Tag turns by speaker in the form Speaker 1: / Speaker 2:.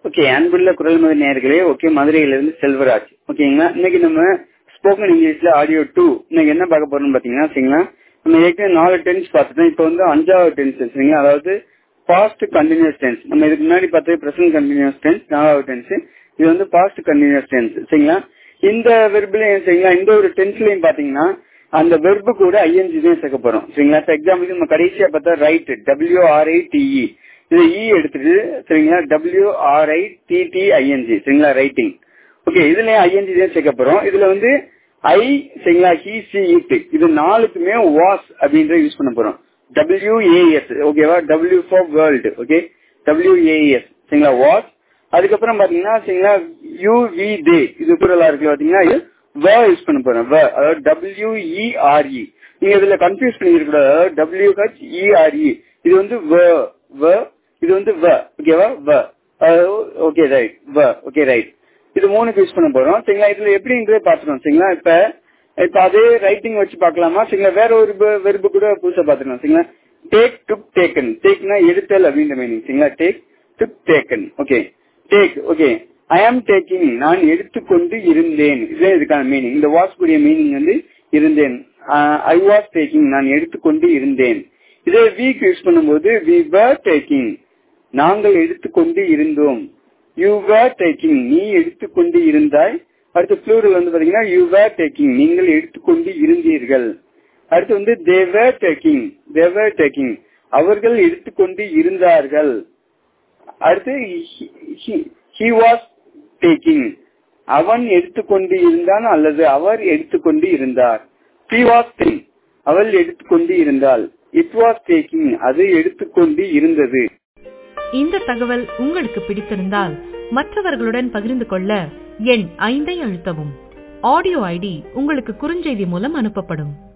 Speaker 1: okay அன்புள்ள குரல் மது நேர்களே ஓகே மதுரையிலிருந்து செல்வராஜ் ஓகேங்களா இன்னைக்கு நம்ம ஸ்போக்கன் இங்கிலீஷ்ல ஆடியோ டூ இன்னைக்கு என்ன பார்க்க போறோம்னு பாத்தீங்கன்னா சரிங்களா நம்ம ஏற்கனவே நாலு டென்ஸ் பார்த்துட்டோம் இப்போ வந்து அஞ்சாவது டென்ஸ் சரிங்களா அதாவது பாஸ்ட் கண்டினியூஸ் டென்ஸ் நம்ம இதுக்கு முன்னாடி பார்த்தது பிரசன்ட் கண்டினியூஸ் டென்ஸ் நாலாவது டென்ஸ் இது வந்து பாஸ்ட் கண்டினியூஸ் டென்ஸ் சரிங்களா இந்த வெர்புலையும் சரிங்களா இந்த ஒரு டென்ஸ்லயும் பாத்தீங்கன்னா அந்த வெர்பு கூட ஐஎன்ஜி தான் சேர்க்க போறோம் சரிங்களா இப்போ எக்ஸாம்பிளுக்கு நம்ம கடைசியா பார்த்தா ரைட் டபிள்யூ ஆர்ஐ டிஇ இது இ எடுத்துட்டு சரிங்களா டபிள்யூ ஆர்ஐ டிடிஐஎன்ஜி சரிங்களா ரைட்டிங் ஓகே இதுலயும் ஐஎன்ஜி தான் சேர்க்க போறோம் இதுல வந்து ஐ சரிங்களா ஹி சி இட் இது நாலுக்குமே வாஸ் அப்படின்ற யூஸ் பண்ண போறோம் டபிள்யூஏஎஸ் ஓகேவா W for world okay W A S சரிங்களா வாஸ் அதுக்கப்புறம் பாத்தீங்கன்னா சரிங்களா யூ வி தே இது கூடலாம் இருக்கு பாத்தீங்கன்னா இது வ யூஸ் பண்ண போறோம் வ அதாவது டபிள்யூஇஆர்இ நீங்க இதுல கன்ஃபியூஸ் பண்ணிக்க கூடாது டபிள்யூ ஹெச் இஆர்இ இது வந்து வ வ இது வந்து வ ஓகேவா வ ஓகே ரைட் வ ஓகே ரைட் இது மூணுக்கு யூஸ் பண்ண போறோம் சரிங்களா இதுல எப்படின்றத பாத்துறோம் சரிங்களா இப்ப இப்ப அதே ரைட்டிங் வச்சு பாக்கலாமா சரிங்களா வேற ஒரு வெறுப்பு கூட புதுசா பாத்துக்கலாம் சரிங்களா டேக் டுக் டேக்கன் டேக்னா எடுத்தல் அப்படின்ற மீனிங் சரிங்களா take took taken okay take okay I am taking நான் எடுத்துக்கொண்டு இருந்தேன் இதுதான் இதுக்கான மீனிங் இந்த வாஸ் கூடிய மீனிங் வந்து இருந்தேன் ஐ வாஸ் டேக்கிங் நான் எடுத்துக்கொண்டு இருந்தேன் இதே வீக் யூஸ் பண்ணும்போது வி வர் டேக்கிங் நாங்கள் எடுத்துக்கொண்டு இருந்தோம் யூ வேர் டேக்கிங் நீ எடுத்துக்கொண்டு இருந்தாய் அடுத்து ப்ளூரல் வந்து பாத்தீங்கன்னா யூ வேர் டேக்கிங் நீங்கள் எடுத்துக்கொண்டு இருந்தீர்கள் அடுத்து வந்து தே வேர் டேக்கிங் தே வேர் டேக்கிங் அவர்கள் எடுத்துக்கொண்டு இருந்தார்கள் அடுத்து ஹி வாஸ் டேக்கிங் அவன் எடுத்துக்கொண்டு இருந்தான் அல்லது அவர் எடுத்துக்கொண்டு இருந்தார் ஹி வாஸ் டேக்கிங் அவள் எடுத்துக்கொண்டு இருந்தாள் இட் வாஸ் டேக்கிங் அது எடுத்துக்கொண்டு இருந்தது
Speaker 2: இந்த தகவல் உங்களுக்கு பிடித்திருந்தால் மற்றவர்களுடன் பகிர்ந்து கொள்ள எண் ஐந்தை அழுத்தவும் ஆடியோ ஐடி உங்களுக்கு குறுஞ்செய்தி மூலம் அனுப்பப்படும்